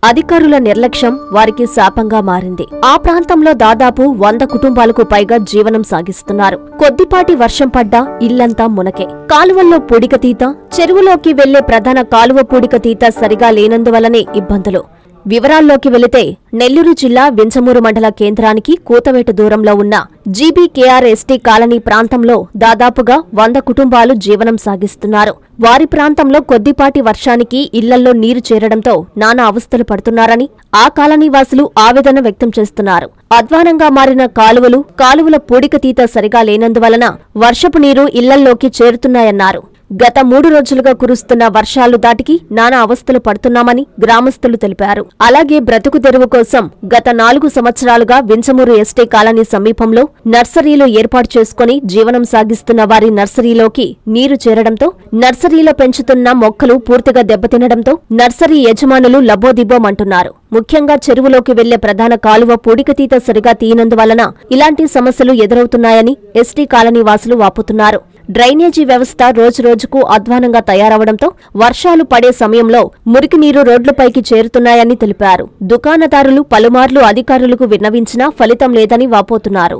అధికారుల నిర్లక్ష్యం వారికి శాపంగా మారింది ఆ ప్రాంతంలో దాదాపు వంద కుటుంబాలకు పైగా జీవనం సాగిస్తున్నారు కొద్దిపాటి వర్షం పడ్డా ఇల్లంతా మునకే కాలువల్లో పూడికతీత చెరువులోకి వెళ్లే ప్రధాన కాలువ పూడికతీత సరిగా లేనందువలనే ఇబ్బందులు వివరాల్లోకి వెళితే నెల్లూరు జిల్లా వించమూరు మండల కేంద్రానికి కూతవేటు దూరంలో ఉన్న జీబీకేఆర్ ఎస్టీ కాలనీ ప్రాంతంలో దాదాపుగా వంద కుటుంబాలు జీవనం సాగిస్తున్నారు వారి ప్రాంతంలో కొద్దిపాటి వర్షానికి ఇళ్లల్లో నీరు చేరడంతో నానా అవస్థలు పడుతున్నారని ఆ కాలనీ వాసులు ఆవేదన వ్యక్తం చేస్తున్నారు అధ్వానంగా మారిన కాలువలు కాలువల పూడికతీత సరిగా లేనందువలన వర్షపు నీరు ఇళ్లల్లోకి చేరుతున్నాయన్నారు గత మూడు రోజులుగా కురుస్తున్న వర్షాలు దాటికి నానా అవస్థలు పడుతున్నామని గ్రామస్తులు తెలిపారు అలాగే బ్రతుకు తెరువు కోసం గత నాలుగు సంవత్సరాలుగా వించమూరు ఎస్టీ కాలనీ సమీపంలో నర్సరీలు ఏర్పాటు చేసుకుని జీవనం సాగిస్తున్న వారి నర్సరీలోకి నీరు చేరడంతో నర్సరీలో పెంచుతున్న మొక్కలు పూర్తిగా దెబ్బతినడంతో నర్సరీ యజమానులు లబోదిబ్బోమంటున్నారు ముఖ్యంగా చెరువులోకి వెళ్లే ప్రధాన కాలువ పూడికతీత సరిగా తీయనందువలన ఇలాంటి సమస్యలు ఎదురవుతున్నాయని ఎస్టీ కాలనీ వాసులు వాపుతున్నారు డ్రైనేజీ వ్యవస్థ రోజురోజుకు అధ్వానంగా తయారవడంతో వర్షాలు పడే సమయంలో మురికి నీరు రోడ్లపైకి చేరుతున్నాయని తెలిపారు దుకాణదారులు పలుమార్లు అధికారులకు విన్నవించినా ఫలితం లేదని వాపోతున్నారు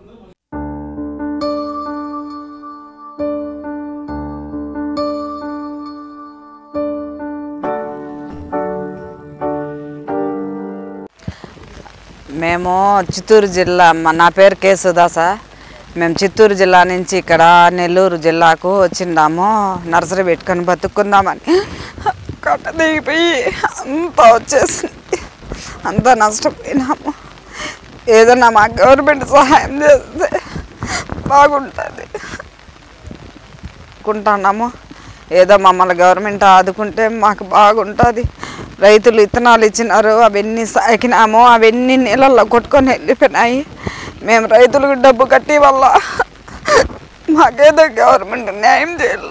మేము చిత్తూరు జిల్లా మ- నా పేరు కే సుధాస మేము చిత్తూరు జిల్లా నుంచి ఇక్కడ నెల్లూరు జిల్లాకు వచ్చిందాము నర్సరీ పెట్టుకొని బతుక్కుందామని కట్ట దిగిపోయి అంతా వచ్చేసింది అంతా నష్టపోయినాము ఏదన్నా మా గవర్నమెంట్ సహాయం చేస్తే బాగుంటుంది అనుకుంటున్నాము ఏదో మమ్మల్ని గవర్నమెంట్ ఆదుకుంటే మాకు బాగుంటుంది రైతులు విత్తనాలు ఇచ్చినారు అవన్నీ సాకినాము అవన్నీ నీళ్ళల్లో కొట్టుకొని వెళ్ళిపోయినాయి మేము రైతులకు డబ్బు కట్టి వల్ల మాకేదో గవర్నమెంట్ న్యాయం చేయాల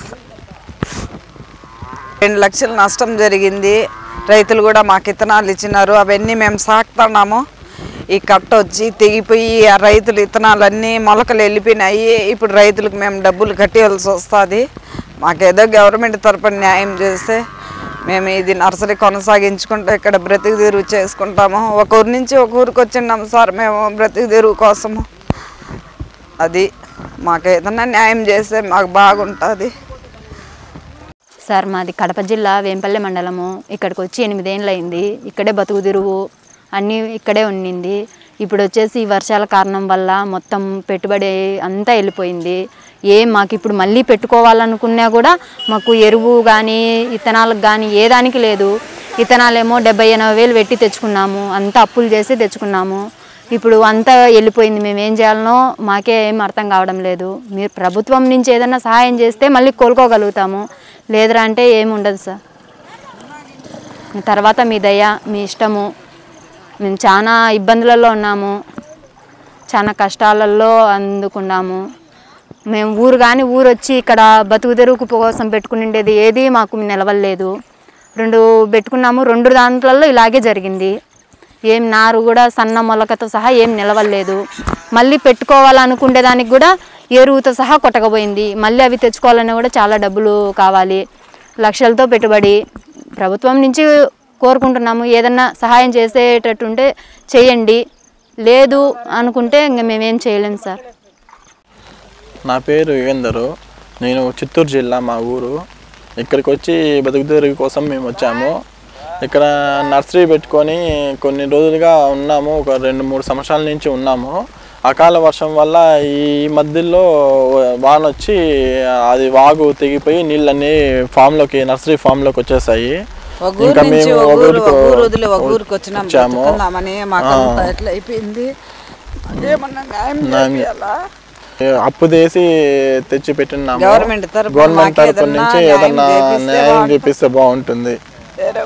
రెండు లక్షల నష్టం జరిగింది రైతులు కూడా మాకు విత్తనాలు ఇచ్చినారు అవన్నీ మేము సాకుతున్నాము ఈ కట్ట వచ్చి తెగిపోయి ఆ రైతులు విత్తనాలన్నీ మొలకలు వెళ్ళిపోయినాయి ఇప్పుడు రైతులకు మేము డబ్బులు కట్టేయాల్సి వస్తుంది మాకేదో గవర్నమెంట్ తరపున న్యాయం చేస్తే మేము ఇది నర్సరీ కొనసాగించుకుంటే ఇక్కడ బ్రతుకు తెరువు చేసుకుంటాము ఒక ఊరి నుంచి ఒక ఊరికి వచ్చిన్నాము సార్ మేము బ్రతుకు తెరువు కోసము అది మాకు ఏదన్నా న్యాయం చేస్తే మాకు బాగుంటుంది సార్ మాది కడప జిల్లా వేంపల్లె మండలము ఇక్కడికి వచ్చి ఎనిమిదేళ్ళు అయింది ఇక్కడే బతుకు తిరుగు అన్నీ ఇక్కడే ఉండింది ఇప్పుడు వచ్చేసి ఈ వర్షాల కారణం వల్ల మొత్తం పెట్టుబడి అంతా వెళ్ళిపోయింది ఏం మాకు ఇప్పుడు మళ్ళీ పెట్టుకోవాలనుకున్నా కూడా మాకు ఎరువు కానీ ఇత్తనాలకు కానీ ఏ దానికి లేదు ఇత్తనాలేమో డెబ్బై ఎనభై వేలు పెట్టి తెచ్చుకున్నాము అంతా అప్పులు చేసి తెచ్చుకున్నాము ఇప్పుడు అంతా వెళ్ళిపోయింది మేము ఏం చేయాలనో మాకే ఏం అర్థం కావడం లేదు మీరు ప్రభుత్వం నుంచి ఏదైనా సహాయం చేస్తే మళ్ళీ కోలుకోగలుగుతాము లేదురా అంటే ఏమి ఉండదు సార్ తర్వాత మీ దయ మీ ఇష్టము మేము చాలా ఇబ్బందులలో ఉన్నాము చాలా కష్టాలలో అందుకున్నాము మేము ఊరు కానీ ఊరు వచ్చి ఇక్కడ బతుకు తెరువుకు కోసం పెట్టుకునిండేది ఏది మాకు నిలవలేదు రెండు పెట్టుకున్నాము రెండు దాంట్లలో ఇలాగే జరిగింది ఏం నారు కూడా సన్న మొలకతో సహా ఏం నిలవలేదు మళ్ళీ పెట్టుకోవాలనుకునే దానికి కూడా ఎరువుతో సహా కొట్టకపోయింది మళ్ళీ అవి తెచ్చుకోవాలన్నా కూడా చాలా డబ్బులు కావాలి లక్షలతో పెట్టుబడి ప్రభుత్వం నుంచి కోరుకుంటున్నాము ఏదన్నా సహాయం చేసేటట్టుంటే చేయండి లేదు అనుకుంటే ఇంక మేమేం చేయలేము సార్ నా పేరు యుగేందరు నేను చిత్తూరు జిల్లా మా ఊరు ఇక్కడికి వచ్చి బతుకుదెరుగు కోసం మేము వచ్చాము ఇక్కడ నర్సరీ పెట్టుకొని కొన్ని రోజులుగా ఉన్నాము ఒక రెండు మూడు సంవత్సరాల నుంచి ఉన్నాము అకాల వర్షం వల్ల ఈ మధ్యలో వాన వచ్చి అది వాగు తెగిపోయి నీళ్ళన్నీ ఫామ్లోకి నర్సరీ ఫామ్లోకి వచ్చేసాయి ఒక ఊరు ఇంకా నుంచి మేము ఒక ఒక ఊరు ఊరికి ఒక ఊరు వదిలి ఒక ఊరికి వచ్చినాం వచ్చాము. బతుకుందామని మాకు అంతా ఎట్లా అయిపోయింది ఏమన్నా న్యాయం న్యాయం చేయాలా అప్పు తీసి తెచ్చి పెట్టినాము గవర్నమెంట్ తరపున గవర్నమెంట్ మాకు తరపు ఏదన్నా నుంచి న్యాయం ఏదన్నా చేపిస్తే న్యాయం బాగుంటుంది. చేపిస్తే బాగుంటుంది వేరే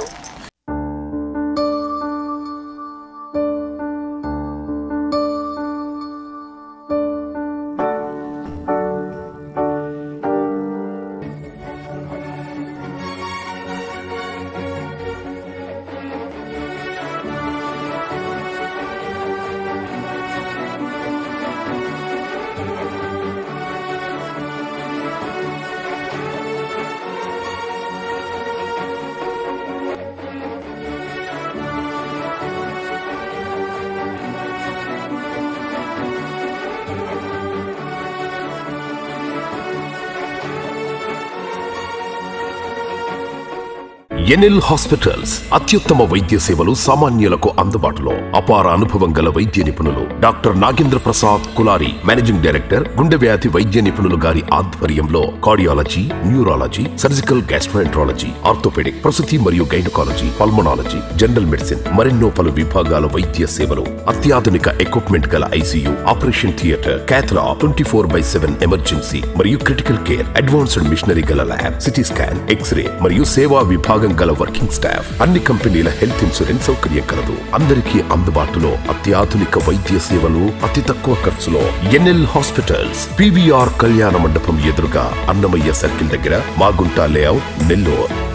ఎన్ఎల్ హాస్పిటల్స్ అత్యుత్తమ వైద్య సేవలు సామాన్యులకు అందుబాటులో అపార అనుభవం గల వైద్య నిపుణులు doctor Nagendra Prasad Kulari managing director గుండె వ్యాధి వైద్య నిపుణులు గారి ఆధ్వర్యంలో cardiology neurology surgical gastroenterology orthopaedic ప్రసూతి మరియు గైనకాలజీ పల్మనాలజీ జనరల్ మెడిసిన్ మరెన్నో పలు విభాగాల వైద్య సేవలు అత్యాధునిక ఎక్విప్మెంట్ గల ICU operation theatre cath lab twenty four by seven emergency మరియు క్రిటికల్ కేర్ అడ్వాన్స్డ్ మిషనరీ గల ల్యాబ్ సిటీ స్కాన్ ఎక్స్రే మరియు సేవా విభాగం గల వర్కింగ్ స్టాఫ్ అన్ని కంపెనీల హెల్త్ ఇన్సూరెన్స్ సౌకర్యం కలదు అందరికీ అందుబాటులో అత్యాధునిక వైద్య సేవలు అతి తక్కువ ఖర్చులో ఎన్ఎల్ హాస్పిటల్స్ పివిఆర్ కళ్యాణ మండపం ఎదురుగా అన్నమయ్య సర్కిల్ దగ్గర మాగుంట లేఅవుట్ నెల్లూరు